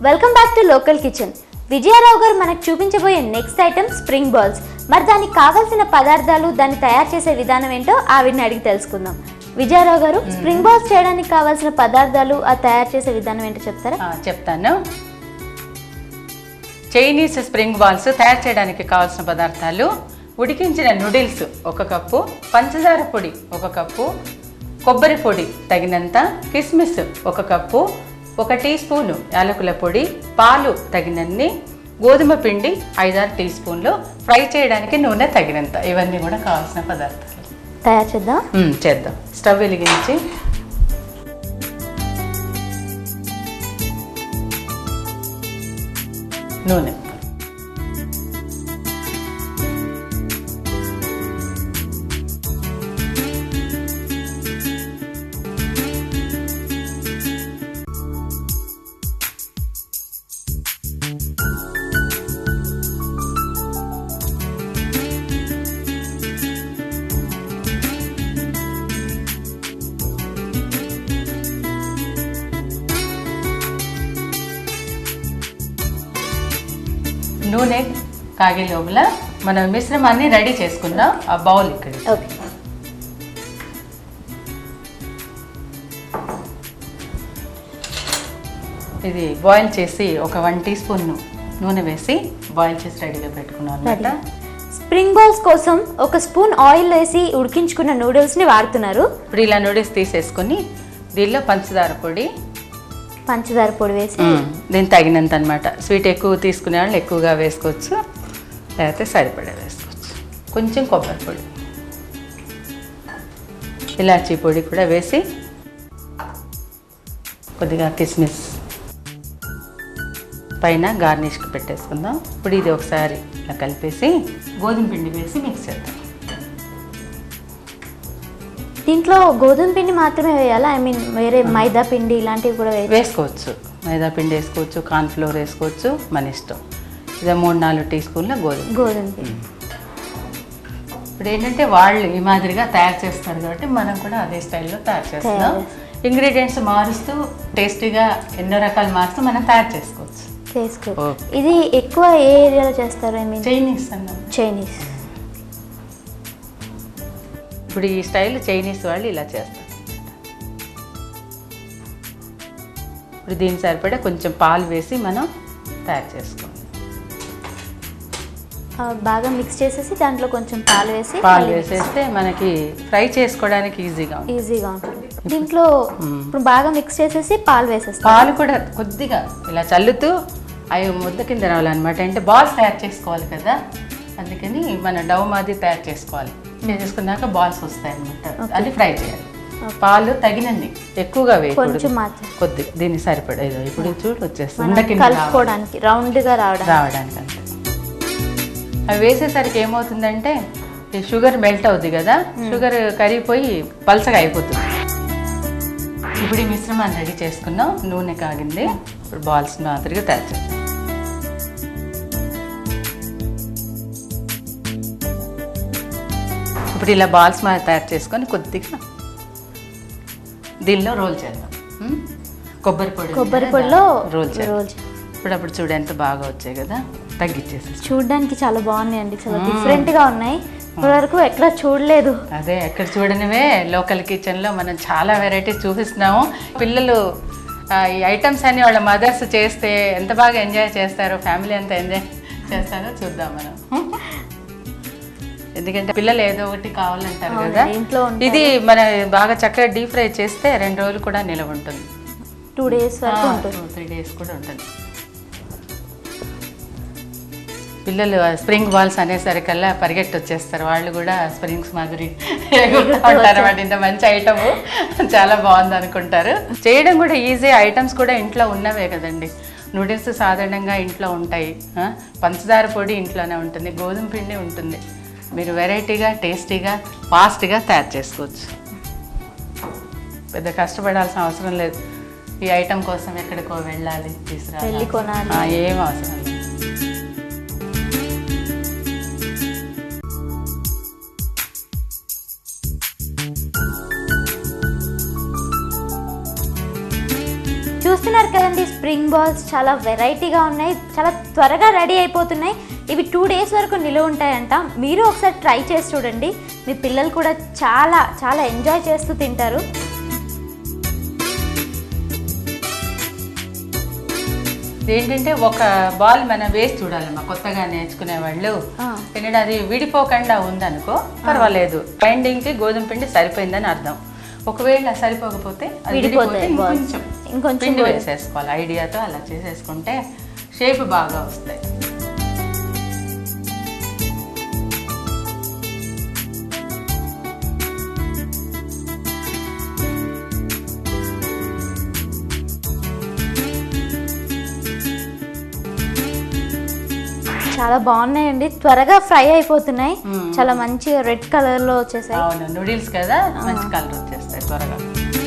Welcome back to local kitchen Vijayarao గారు మనకు చూపించబోయే నెక్స్ట్ ఐటమ్ స్ప్రింగ్ బాల్స్ మరి దానికి కావాల్సిన పదార్థాలు దాన్ని తయారు చేసే విధానం ఏంటో ఆవిడని అడిగి తెలుసుకుందాం విజయారావు గారు స్ప్రింగ్ బాల్స్ చేయడానికి కావాల్సిన పదార్థాలు ఆ తయారు చేసే విధానం ఏంటో చెప్తారా ఆ, చెప్తాను చైనీస్ స్ప్రింగ్ బాల్స్ తయారు చేయడానికి కావాల్సిన పదార్థాలు ఉడికించిన నూడిల్స్ ఒక కప్పు పంచదార పొడి ఒక కప్పు కొబ్బరి పొడి తగినంత కిస్మిస్ ఒక కప్పు ఒక టీ స్పూను యాలకుల పొడి పాలు తగినన్ని గోధుమ పిండి ఐదారు టీ స్పూన్లు ఫ్రై చేయడానికి నూనె తగినంత ఇవన్నీ కూడా కావాల్సిన పదార్థాలు తయారు చేద్దాం మ్మ్, చేద్దాం స్టవ్ వెలిగించి నూనె నూనె కాగే లోపల మనం మిశ్రమాన్ని రెడీ చేసుకుందాం ఆ బౌల్ ఇక్కడ ఓకే ఇది బాయిల్ చేసి ఒక వన్ టీ స్పూన్ నూనె వేసి బాయిల్ చేసి రెడీగా పెట్టుకున్నాం అనమాట స్ప్రింగ్ బాల్స్ కోసం ఒక స్పూన్ ఆయిల్ వేసి ఉడికించుకున్న నూడిల్స్ని వాడుతున్నారు ఇప్పుడు ఇలా నూడిల్స్ తీసేసుకొని దీనిలో పంచదార పొడి పంచదార పొడి వేసి దీని తగినంత అనమాట స్వీట్ ఎక్కువ తీసుకునే వాళ్ళు ఎక్కువగా వేసుకోవచ్చు లేకపోతే సరిపడా వేసుకోవచ్చు కొంచెం కొబ్బరి పొడి ఇలాచీ పొడి కూడా వేసి కొద్దిగా కిస్మిస్ పైన గార్నిష్కి పెట్టేసుకుందాం ఇప్పుడు ఇది ఒకసారి ఇలా కలిపేసి గోధుమ పిండి వేసి మిక్స్ చేద్దాం దీంట్లో గోధుమ పిండి మాత్రమే వేయాలా ఐ మీన్ వేరే మైదా పిండి ఇలాంటివి కూడా వేయాలి వేసుకోవచ్చు మైదా పిండి వేసుకోవచ్చు కార్న్ ఫ్లోర్ వేసుకోవచ్చు మన ఇష్టం ఇదే మూడు నాలుగు టీ స్పూన్ల గోధుమ గోధుమ పిండి ఇప్పుడు ఏంటంటే వాళ్ళు ఈ మాదిరిగా తయారు చేస్తారు కాబట్టి మనం కూడా అదే స్టైల్లో తయారు చేస్తున్నాం ఇంగ్రీడియంట్స్ మారుస్తూ టేస్టీగా ఎన్నో రకాలు మారుస్తూ మనం తయారు చేసుకోవచ్చు చేసుకో ఓకే. ఇది ఎక్కువ ఏ ఏరియాలో చేస్తారు ఐ మీన్ చైనీస్ అన్నాం చైనీస్ ఇప్పుడు ఈ స్టైల్ చైనీస్ వాళ్ళు ఇలా చేస్తారు ఇప్పుడు దీని సరిపడా కొంచెం పాలు వేసి మనం తయారు చేసుకోవాలి ఆ, బాగా మిక్స్ చేసేసి దాంట్లో కొంచెం పాలు వేసి పాలు వేసేస్తే మనకి ఫ్రై చేసుకోవడానికి ఈజీగా ఉంటుంది ఈజీగా ఉంటుంది దీంట్లో ఇప్పుడు బాగా మిక్స్ చేసేసి పాలు వేసేస్తాం పాలు కూడా కొద్దిగా ఇలా చల్లుతూ అవి ముద్ద కింద రావాలన్నమాట అంటే బాల్స్ తయారు చేసుకోవాలి కదా అందుకని మన డవ్ మాది తయారు చేసుకోవాలి చేసుకున్నాక బాల్స్ వస్తాయి అనమాట అది ఫ్రై చేయాలి పాలు తగినన్ని ఎక్కువగా వేయకూడదు కొంచెం మాత్రం కొద్ది దీన్ని సరిపడేది ఇప్పుడు చూడు వచ్చేస్తుంది ఉండ కింద రావాలి. కలుపుకోవడానికి రౌండ్ గా రావడానికి రావడానికి అంతే అవి వేసేసరికి ఏమవుతుందంటే ఈ షుగర్ మెల్ట్ అవుద్ది కదా షుగర్ కరిగిపోయి పలసగా అయిపోతుంది ఇప్పుడు ఈ మిశ్రమాన్ని రెడీ చేసుకున్నాం నూనె కాగింది ఇప్పుడు బాల్స్ మాదిరిగా తయారు చేద్దాం ఇప్పుడు ఇలా బాల్స్ మా తయారు చేసుకొని కొద్దిగా దీనిలో రోల్ చేద్దాం ఉం? కొబ్బరి పొడి ఉంది కొబ్బరి కదా, పొడిలో రోల్ చేద్దాం రోల్ చే- ఇప్పుడు అప్పుడు చూడు ఎంత బాగా వచ్చాయి కదా తగ్గించేసి చూడడానికి చాలా బాగున్నాయండి చాలా డిఫరెంట్ గా ఉన్నాయి ఇప్పటివరకు ఎక్కడ చూడలేదు అదే ఎక్కడ చూడనివే లోకల్ కిచెన్లో మనం చాలా వెరైటీస్ చూపిస్తున్నాము పిల్లలు ఆ, ఈ ఐటమ్స్ అన్ని వాళ్ళ మదర్స్ చేస్తే ఎంత బాగా ఎంజాయ్ చేస్తారో ఫ్యామిలీ అంతా ఎంజాయ్ చేస్తారో చూద్దాం మనం ఎందుకంటే పిల్లలు ఏదో ఒకటి కావాలంటారు అవునండి, కదా ఇంట్లో ఉంటారు. ఇది మన బాగా చక్కగా డీప్ ఫ్రై చేస్తే రెండు రోజులు కూడా నిలవ ఉంటుంది టూ డేస్ వరకు ఉంటుంది టూ త్రీ డేస్ కూడా ఉంటుంది పిల్లలు స్ప్రింగ్ బాల్స్ అనేసరికల్లా పరిగెట్టి వచ్చేస్తారు వాళ్ళు కూడా స్ప్రింగ్స్ మాదిరి ఎగురుతూ ఉంటారు వాటి ఇంత మంచి ఐటమ్ చాలా బాగుంది అనుకుంటారు చేయడం కూడా ఈజీ ఐటమ్స్ కూడా ఇంట్లో ఉన్నవే కదండి నూడిల్స్ సాధారణంగా ఇంట్లో ఉంటాయి ఆ, పంచదార పొడి ఇంట్లోనే ఉంటుంది గోధుమ పిండి ఉంటుంది మీరు వెరైటీగా టేస్టీగా ఫాస్ట్గా తయారు చేసుకోవచ్చు పెద్ద కష్టపడాల్సిన అవసరం లేదు ఈ ఐటమ్ కోసం ఎక్కడికో వెళ్ళాలి తీసుకురావాలి వెళ్ళి కొనాలి. ఆ, ఏం అవసరం లేదు చూస్తున్నారు కదండి స్ప్రింగ్ బాల్స్ చాలా వెరైటీగా ఉన్నాయి చాలా త్వరగా రెడీ అయిపోతున్నాయి ఇవి టూ డేస్ వరకు నిలువ ఉంటాయంట మీరు ఒకసారి ట్రై చేసి చూడండి మీ పిల్లలు కూడా చాలా చాలా ఎంజాయ్ చేస్తూ తింటారు ఏంటంటే ఒక బాల్ మనం వేసి చూడాలమ్మా కొత్తగా నేర్చుకునే వాళ్ళు ఆ. ఎందుకంటే అది విడిపోకుండా ఉందనుకో పర్వాలేదు బైండింగ్కి గోధుమ పిండి సరిపోయిందని అర్థం ఒకవేళ సరిపోకపోతే అది విడిపోతాయి విడిపోతే balls. ఇంకొంచెం ఇంకొంచెం పిండి గోధుమ. వేసేసుకోవాలి ఐడియాతో అలా చేసేసుకుంటే షేప్ బాగా వస్తాయి చాలా బాగున్నాయండి త్వరగా ఫ్రై అయిపోతున్నాయి మ్మ్. చాలా మంచిగా రెడ్ కలర్లో వచ్చేసాయి అవును నూడిల్స్ కదా మంచి కలర్ వచ్చేస్తాయి త్వరగా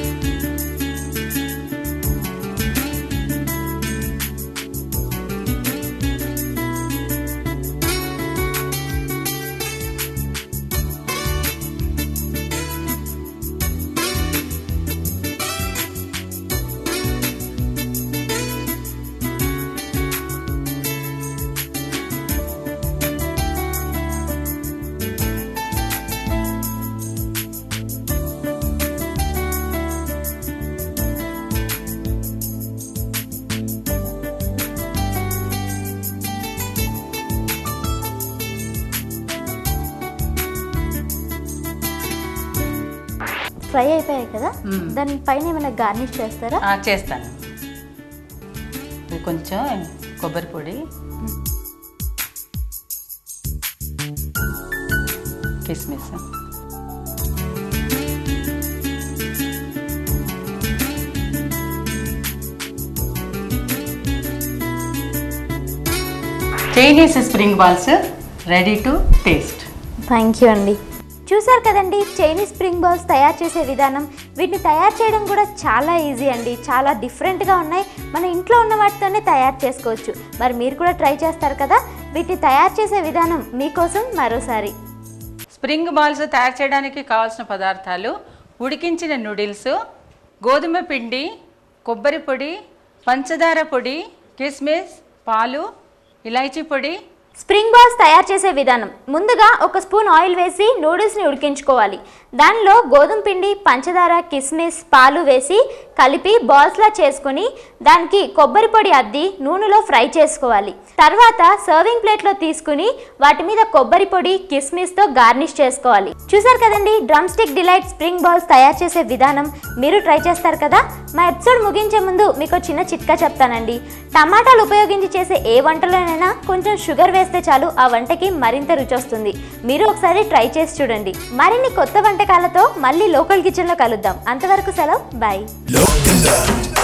ఫ్రై అయిపోయాయి కదా మ్మ్. దాని పైన ఏమైనా గార్నిష్ చేస్తారా ఆ, చేస్తాను ఇది కొంచెం కొబ్బరి పొడి కిస్మిస్ Chinese spring balls ready to taste thank you అండి చూసారు కదండి చైనీస్ స్ప్రింగ్ బాల్స్ తయారు చేసే విధానం వీటిని తయారు చేయడం కూడా చాలా ఈజీ అండి చాలా డిఫరెంట్గా ఉన్నాయి మన ఇంట్లో ఉన్న వాటితోనే తయారు చేసుకోవచ్చు మరి మీరు కూడా ట్రై చేస్తారు కదా వీటిని తయారు చేసే విధానం మీకోసం మరోసారి స్ప్రింగ్ బాల్స్ తయారు చేయడానికి కావాల్సిన పదార్థాలు ఉడికించిన నూడిల్స్ గోధుమ పిండి కొబ్బరి పొడి పంచదార పొడి కిస్మిస్ పాలు ఇలాచీ పొడి స్ప్రింగ్ బాల్స్ తయారు చేసే విధానం ముందుగా ఒక స్పూన్ ఆయిల్ వేసి నూడిల్స్ని ఉడికించుకోవాలి దానిలో గోధుమ పిండి పంచదార కిస్మిస్ పాలు వేసి కలిపి బాల్స్లా చేసుకుని దానికి కొబ్బరి పొడి అద్ది నూనెలో ఫ్రై చేసుకోవాలి తర్వాత సర్వింగ్ ప్లేట్లో తీసుకుని వాటి మీద కొబ్బరి పొడి కిస్మిస్తో గార్నిష్ చేసుకోవాలి చూసారు కదండి drumstick delight spring balls తయారు చేసే విధానం మీరు ట్రై చేస్తారు కదా మా ఎపిసోడ్ ముగించే ముందు మీకు ఒక చిన్న చిట్కా చెప్తానండి టమాటాలు ఉపయోగించి చేసే ఏ వంటలోనైనా కొంచెం షుగర్ వేస్తే చాలు ఆ వంటకి మరింత రుచి వస్తుంది మీరు ఒకసారి ట్రై చేసి చూడండి మరిన్ని కొత్త వంటకాలతో మళ్ళీ లోకల్ కిచెన్లో కలుద్దాం అంతవరకు సెలవు బాయ్ Look